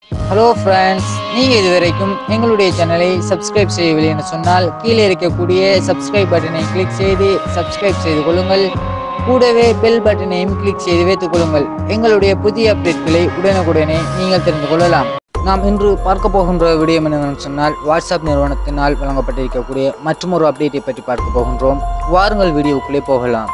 hello friends நீங்கள் இதுவரைக்கும் எங்களுடைய சேனலை சப்ஸ்கிரைப் செய்யவில்லை என்று சொன்னால் கீழே இருக்கக்கூடிய சப்ஸ்கிரைப் பட்டனை கிளிக் செய்து சப்ஸ்கிரைப் செய்து கொள்ளுங்கள் கூடவே பெல் பட்டனையும் கிளிக் செய்து வைத்துக் கொள்ளுங்கள் எங்களுடைய புதிய அப்டேட்களை உடனுக்குடனே நீங்கள் தெரிந்து கொள்ளலாம் நாம் இன்று பார்க்க போகின்ற விடயம் என்னவென்று சொன்னால் வாட்ஸ்அப் நிறுவனத்தினால் வழங்கப்பட்டிருக்கக்கூடிய மற்றொரு அப்டேட்டை பற்றி பார்க்க போகின்றோம் வாருங்கள் வீடியோவுக்குள்ளே போகலாம்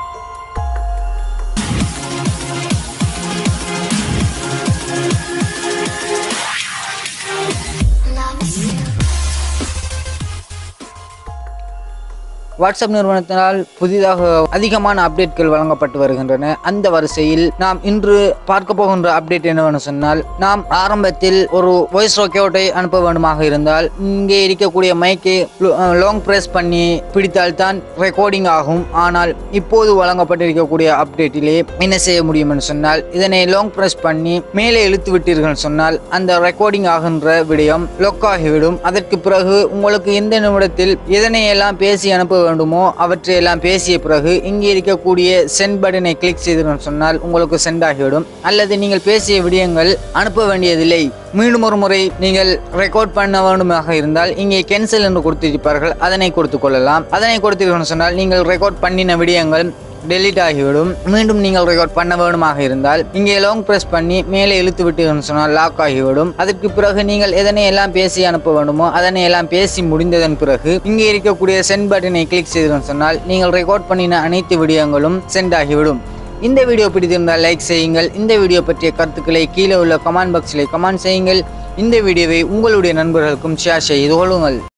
வாட்ஸ்அப் நிறுவனத்தினால் புதிதாக அதிகமான அப்டேட்கள் வழங்கப்பட்டு வருகின்றன அந்த வரிசையில் நாம் இன்று பார்க்க போகின்ற அப்டேட் என்னவென்று சொன்னால் நாம் ஆரம்பத்தில் ஒரு வாய்ஸ் ரெக்கார்டை அனுப்ப வேண்டுமாக இருந்தால் இங்கே இருக்கக்கூடிய மைக்கை லாங் பிரஸ் பண்ணி பிடித்தால் தான் ரெக்கார்டிங் ஆகும் ஆனால் இப்போது வழங்கப்பட்டிருக்கக்கூடிய அப்டேட்டிலே என்ன செய்ய முடியும் என்று சொன்னால் இதனை லாங் பிரஸ் பண்ணி மேலே இழுத்து விட்டீர்கள் சொன்னால் அந்த ரெக்கார்டிங் ஆகின்ற விடயம் லொக் ஆகிவிடும் அதற்கு பிறகு உங்களுக்கு எந்த நிமிடத்தில் எதனை எல்லாம் பேசி அனுப்ப வேண்டுமோ அவற்றை எல்லாம் பேசிய பிறகு இங்கே இருக்கக்கூடிய சென்ட் பட்டனை கிளிக் செய்தீர்கள் சொன்னால் உங்களுக்கு சென்ட் ஆகிவிடும் அல்லது நீங்கள் பேசிய விடயங்கள் அனுப்ப வேண்டியதில்லை மீண்டும் ஒரு முறை நீங்கள் ரெக்கார்ட் பண்ண வேண்டுமாக இருந்தால் இங்கே கேன்சல் என்று கொடுத்திருப்பார்கள் அதனை கொடுத்துக் கொள்ளலாம் அதனை கொடுத்தீர்கள் சொன்னால் நீங்கள் ரெக்கார்ட் பண்ணின விடயங்கள் டெலீட் ஆகிவிடும் மீண்டும் நீங்கள் ரெக்கார்ட் பண்ண வேண்டுமாக இருந்தால் இங்கே லாங் பிரஸ் பண்ணி மேலே இழுத்து விட்டீர்கள் சொன்னால் லாக் ஆகிவிடும் அதற்கு பிறகு நீங்கள் எதனை எல்லாம் பேசி அனுப்ப வேண்டுமோ அதனை எல்லாம் பேசி முடிந்ததன் பிறகு இங்கே இருக்கக்கூடிய சென்ட் பட்டனை கிளிக் செய்தீர்கள் சொன்னால் நீங்கள் ரெக்கார்ட் பண்ணின அனைத்து விடயங்களும் சென்ட் ஆகிவிடும் இந்த வீடியோ பிடித்திருந்தால் லைக் செய்யுங்கள் இந்த வீடியோ பற்றிய கருத்துக்களை கீழே உள்ள கமெண்ட் பாக்ஸில் கமெண்ட் செய்யுங்கள் இந்த வீடியோவை உங்களுடைய நண்பர்களுக்கும் ஷேர் செய்து கொள்ளுங்கள்